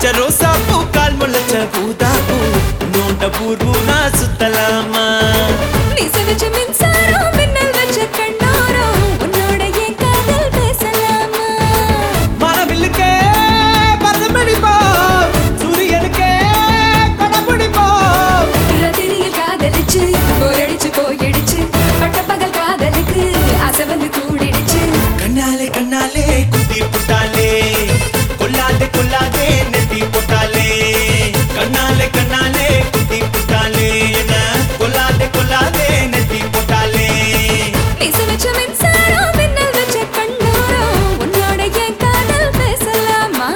கண்ணடிச்ச ரோசா பூ கால் முளைச்ச பூதா பூ நோண்ட பூர்வூனா சுத்தலாமா மீச வச்ச மின்சாரம் மின்னல் வச்ச கண்ணாரம் உன்னோட என் காதல் பேசலாமா மரபில்லுக்கே பதம் பிடிப்போம் சூரியனுக்கே கொடை பிடிப்போம் ராத்திரியில் காதலிச்சு போரடிச்சு போயிடுச்சு பட்ட பகல் காதலுக்கு ஆசை வந்து கூடிடுச்சு கண்ணாலே கண்ணாலே குத்தி புட்டாலே கொல்லாதே கொல்லாதே நெத்தி போட்டாலே கண்ணாலே கண்ணாலே குத்தி புட்டாலே என்ன கொல்லாதே கொல்லாதே நெத்தி போட்டாலே மீச வச்ச மின்சாரம் மின்னல் வச்ச கண்ணாரம் உன்னோட என் காதல் பேசலாமா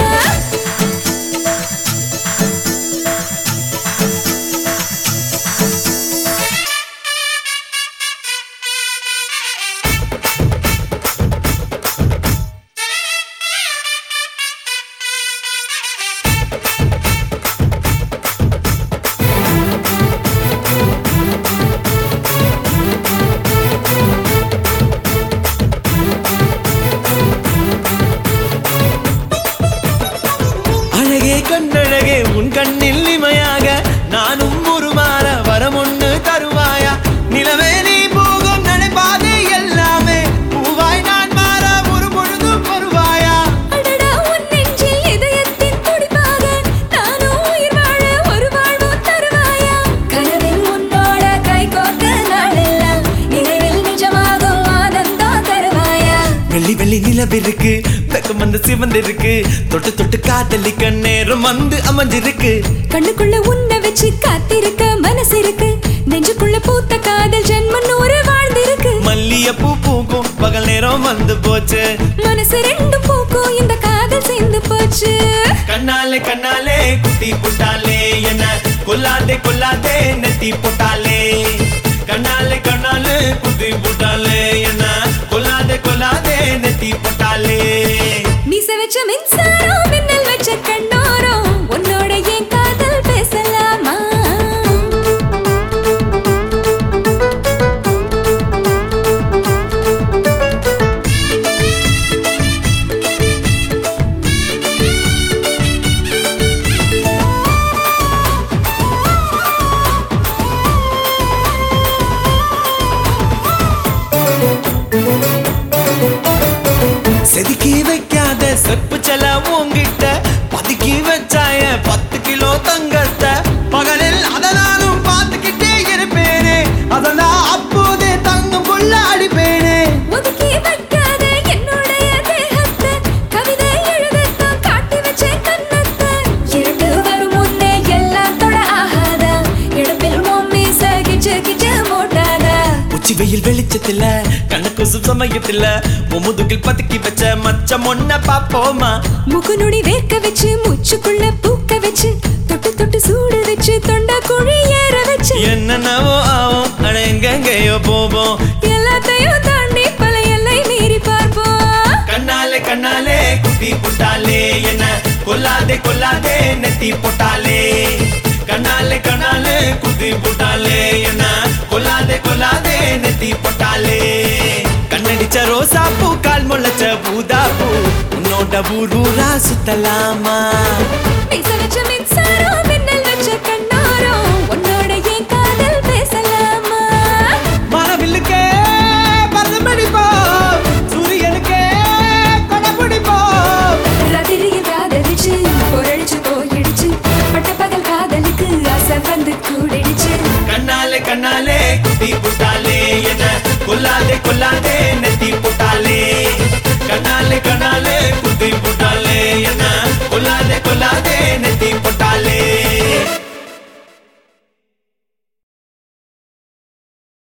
அழகே கண்ணழகே உன் கண்ணில் இமையாக நானும் உருமாற வரம் ஒண்ணு தருவாயா நிலவே நீ போகும் நடைபாதை எல்லாமே பூவாய் நான் மாற ஒரு பொழுதும் வருவாயா அடடா உன் நெஞ்சில் இதயத்தின் துடிப்பாக நானும் உயிர் வாழ ஒரு வாழ்வு தருவாயா கனவில் உன்னோட கை கோர்த்த நாளெல்லாம் நினைவில் நிஜமாகும் ஆனந்தம் தருவாயா வெள்ளி வெள்ளி நிலவிருக்கு வெக்கம் வந்து சிவந்திருக்கு தொட்டு தொட்டு காதலிக்க நேரம் வந்து அமைஞ்சிருக்கு கண்ணுக்குள்ள உன்னை வச்சு காத்திருக்க மனசு இருக்கு நெஞ்சுக்குள்ள பூத்த காதல் ஜென்மம் நூறு வாழ்ந்திருக்கு மல்லிய பூ பூக்கும் பகல் நேரம் வந்து போச்சு மனசு ரெண்டும் பூக்கும் இந்த காதல் சேர்ந்து போச்சு கண்ணாலே கண்ணாலே குட்டி புட்டாலே என்ன கொல்லாதே கொல்லாதே நெத்தி போட்டாலே கண்ணாலே கண்ணாலே குட்டி புட்டாலே என்ன கொல்லாதே கொல்லாதே நெத்தி போட்டாலே மீச வச்ச மின்சாரம் மின்னல் வச்ச கண்ணோரம் உன்னோட என் காதல் பேசலாமா செதுக்கி வைக்காத செப்பு செல உங்கிட்ட பதுக்கி வச்சாய பத்து கிலோ தங்கத்தை பகலில் அத நானும் பார்த்துக்கிட்டே இருப்பேனே அதெல்லாம் அப்போதே தங்கம் கொள்ள அடிப்பேனே ஒதுக்கி வைக்காத என்னுடைய தேகத்தை கவிதை எழுதத்தான் காட்டி வச்ச கண்ணத்தை இருட்டு வரும் முன்னே எல்லாம் தொட ஆகாதா இடுப்பில் மோமி சகிச்சு கிச்சு மோட்டாதா உச்சி வெயில் வெளிச்சத்துல கண்ணுக்கு சுசமயத்துல முதுகில் பதுக்கி வச்ச மச்சம் ஒன்ன பாப்போமா முகநுடி வேர்க்க வச்சு மூச்சுக்குள்ள பூக்க வச்சு தொட்டு தொட்டு சூடு வச்சு தொண்டா குழி ஏற வச்சு என்னென்னவோ ஆகும் ஆனா எங்கெங்கேயோ போவோம் எல்லாத்தையும் தாண்டி பல எல்லை மீறி பார்ப்போம் கண்ணாலே கண்ணாலே குட்டி புட்டாலே என்ன கொல்லாதே கொல்லாதே நெத்தி போட்டாலே கண்ணாலே கண்ணாலே குட்டி புட்டாலே என்ன கொல்லாதே கொல்லாதே நெத்தி போட்டாலே கண்ணடிச்ச ரோசா பூ கால் முளைச்ச பூதா பூ உன்னோட ஊர் ஊரா சுத்தலாமா மீச வச்ச மின்சாரம் மின்னல் வச்ச கண்ணாரம் உன்னோட என் காதல் பேசலாமா மரபில்லுக்கே பதம் பிடிப்போம் சூரியனுக்கே கொடை பிடிப்போம் ராத்திரியில் காதலிச்சு பொரழிச்சு போயிடுச்சு பட்ட பகல் காதலுக்கு ஆசை வந்து கூடிடுச்சு கண்ணாலே கண்ணாலே குட்டி புட்டாலே என்ன கொல்லாதே கொல்லாதே நெத்தி